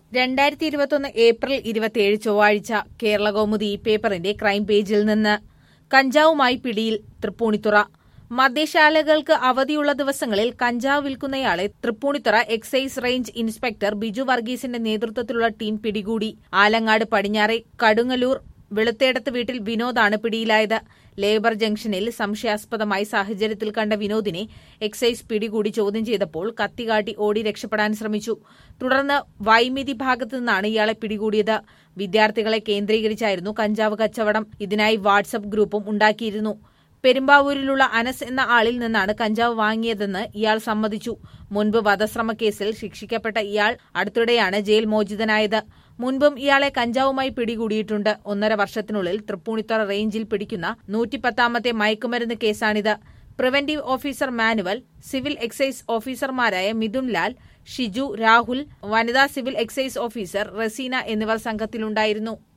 രണ്ടായിരത്തി ഇരുപത്തൊന്ന് ഏപ്രിൽ ഇരുപത്തിയേഴ് ചൊവ്വാഴ്ച കേരളകൗമുദി ഈ പേപ്പറിന്റെ ക്രൈം പേജിൽ നിന്ന് കഞ്ചാവുമായി പിടിയിൽ തൃപ്പൂണിത്തുറ മദ്യശാലകൾക്ക് അവധിയുള്ള ദിവസങ്ങളിൽ കഞ്ചാവ് വിൽക്കുന്നയാളെ Thrippunithura excise range inspector Biju വർഗീസിന്റെ നേതൃത്വത്തിലുള്ള ടീം പിടികൂടി ആലങ്ങാട് പടിഞ്ഞാറെ കടുങ്ങലൂർ വെളുത്തേടത്ത് വീട്ടിൽ വിനോദാണ് പിടിയിലായത് ലേബർ ജംഗ്ഷനിൽ സംശയാസ്പദമായ സാഹചര്യത്തിൽ കണ്ട വിനോദിനെ എക്സൈസ് പിടികൂടി ചോദ്യം ചെയ്തപ്പോൾ കത്തികാട്ടി ഓടി രക്ഷപ്പെടാൻ ശ്രമിച്ചു തുടർന്ന് വൈമിതി ഭാഗത്തു നിന്നാണ് ഇയാളെ പിടികൂടിയത് വിദ്യാർത്ഥികളെ കേന്ദ്രീകരിച്ചായിരുന്നു കഞ്ചാവ് കച്ചവടം ഇതിനായി വാട്സപ്പ് ഗ്രൂപ്പും ഉണ്ടാക്കിയിരുന്നു പെരുമ്പാവൂരിലുള്ള അനസ് എന്ന ആളിൽ നിന്നാണ് കഞ്ചാവ് വാങ്ങിയതെന്ന് ഇയാൾ സമ്മതിച്ചു മുൻപ് വധശ്രമ കേസിൽ ശിക്ഷിക്കപ്പെട്ട ഇയാൾ അടുത്തിടെയാണ് ജയിൽ മോചിതനായത് മുൻപും ഇയാളെ കഞ്ചാവുമായി പിടികൂടിയിട്ടുണ്ട് ഒന്നര വർഷത്തിനുള്ളിൽ തൃപ്പൂണിത്തറ റേഞ്ചിൽ പിടിക്കുന്ന നൂറ്റിപ്പത്താമത്തെ മയക്കുമരുന്ന് കേസാണിത് preventive officer Manuel civil excise ഓഫീസർമാരായ മിഥുൻ ലാൽ ഷിജു രാഹുൽ വനിതാ സിവിൽ എക്സൈസ് ഓഫീസർ റസീന എന്നിവർ സംഘത്തിലുണ്ടായിരുന്നു